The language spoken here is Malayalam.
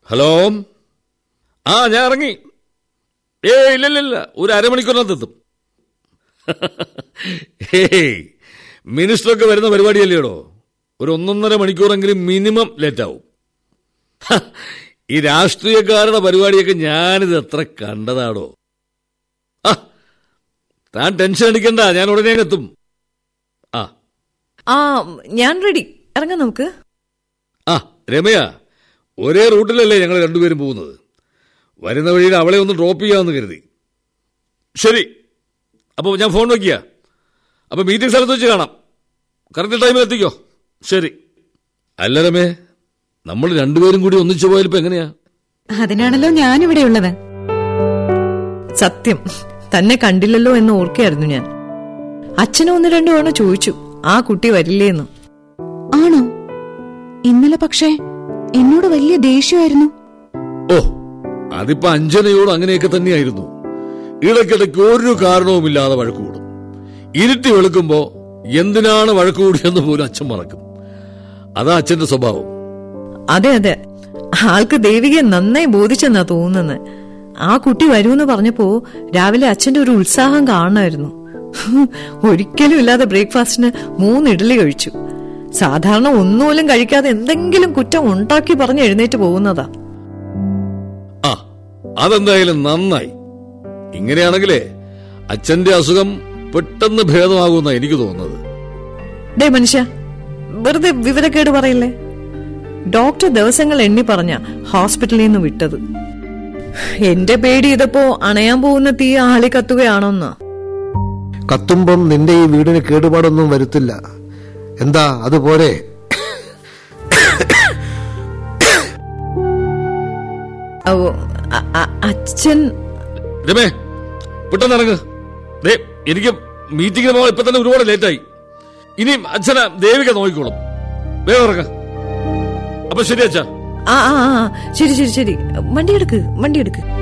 ഹലോ ആ ഞാൻ ഇറങ്ങി ഏ ഇല്ലില്ല ഒരു അരമണിക്കൂറിനകത്ത് എത്തും ഏയ് മിനിസ്റ്ററൊക്കെ വരുന്ന പരിപാടിയല്ലേടോ ഒരു ഒന്നൊന്നര മണിക്കൂറെങ്കിലും മിനിമം ലേറ്റ് ആവും ഹ, ഈ രാഷ്ട്രീയക്കാരുടെ പരിപാടിയൊക്കെ ഞാനിത് എത്ര കണ്ടതാടോ ആ താൻ ടെൻഷൻ അടിക്കണ്ട ഞാൻ ഉടനെ അങ്ങ് എത്തും ആ ആ ഞാൻ റെഡി ഇറങ്ങാം നമുക്ക് ആ രമയ ഒരേ റൂട്ടിലല്ലേ ഞങ്ങൾ രണ്ടുപേരും പോകുന്നത് വരുന്ന വഴിയിൽ അവളെ ഒന്ന് ഡ്രോപ്പ് ചെയ്യാമെന്ന് കരുതി ശരി അപ്പോൾ ഞാൻ ഫോൺ വയ്ക്കുക അപ്പോൾ മീറ്റിംഗ് സ്ഥലത്ത് വെച്ച് കാണാം കറക്റ്റ് ടൈമിൽ എത്തിക്കോ ശരി അല്ല രമേ നമ്മൾ രണ്ടുപേരും കൂടി ഒന്നിച്ചു പോയാലിപ്പോ എങ്ങനെയാ അതിനാണല്ലോ ഞാനിവിടെ ഉള്ളത് സത്യം തന്നെ കണ്ടില്ലല്ലോ എന്ന് ഓർക്കുകയായിരുന്നു ഞാൻ അച്ഛനും ഒന്ന് രണ്ടു തവണ ചോദിച്ചു ആ കുട്ടി വരില്ലേന്ന് ആണോ ഇന്നലെ പക്ഷേ എന്നോട് വലിയ ദേഷ്യമായിരുന്നു ഓ അതിപ്പോ അഞ്ജനയോട് അങ്ങനെയൊക്കെ തന്നെയായിരുന്നു ഇടയ്ക്കിടയ്ക്ക് ഒരു കാരണവുമില്ലാതെ വഴക്ക് കൂടും ഇരുട്ടി വെളുക്കുമ്പോ എന്തിനാണ് വഴക്ക് കൂടിയെന്ന് പോലും അച്ഛൻ മറക്കും അതാ അച്ഛന്റെ സ്വഭാവം അതെ അതെ ആൾക്ക് ദേവികയെ നന്നായി ബോധിച്ചെന്നാ തോന്നുന്നത് ആ കുട്ടി വരൂന്ന് പറഞ്ഞപ്പോ രാവിലെ അച്ഛന്റെ ഒരു ഉത്സാഹം കാണണമായിരുന്നു ഒരിക്കലും ഇല്ലാതെ ബ്രേക്ക്ഫാസ്റ്റിന് മൂന്ന് ഇഡ്ഡലി കഴിച്ചു സാധാരണ ഒന്നുപോലും കഴിക്കാതെ എന്തെങ്കിലും കുറ്റം ഉണ്ടാക്കി പറഞ്ഞ് എഴുന്നേറ്റ് പോകുന്നതാ ആ അതെന്തായാലും നന്നായി ഇങ്ങനെയാണെങ്കിലേ അച്ഛന്റെ അസുഖം പെട്ടെന്ന് ഭേദമാകുമെന്നാ എനിക്ക് തോന്നുന്നത് ഡേ മനുഷ്യ വെറുതെ വിവരക്കേട് പറയില്ലേ ഡോക്ടർ ദിവസങ്ങൾ എണ്ണി പറഞ്ഞ ഹോസ്പിറ്റലിൽ നിന്ന് വിട്ടത് എന്റെ പേടി ഇതപ്പോ അണയാൻ പോകുന്ന തീ ആളി കത്തുകയാണോന്നാ കത്തുമ്പം നിന്റെ ഈ വീടിന് കേടുപാടൊന്നും വരുത്തില്ല എന്താ അതുപോലെ ഓ, അ- അ- അച്ഛൻ രമേ പെട്ടെന്ന് ഇറങ്ങ് ദേ എനിക്ക് മീറ്റിംഗിന് പോകാൻ ഇപ്പൊ തന്നെ ഒരുപാട് ലേറ്റായി ഇനി അച്ഛനെ ദേവിക നോക്കിക്കോളും വേഗം ഇറങ്ങ അപ്പൊ ശരി അച്ഛാ ആ ആ ആ ശരി ശരി ശരി വണ്ടി എടുക്ക് വണ്ടി എടുക്ക്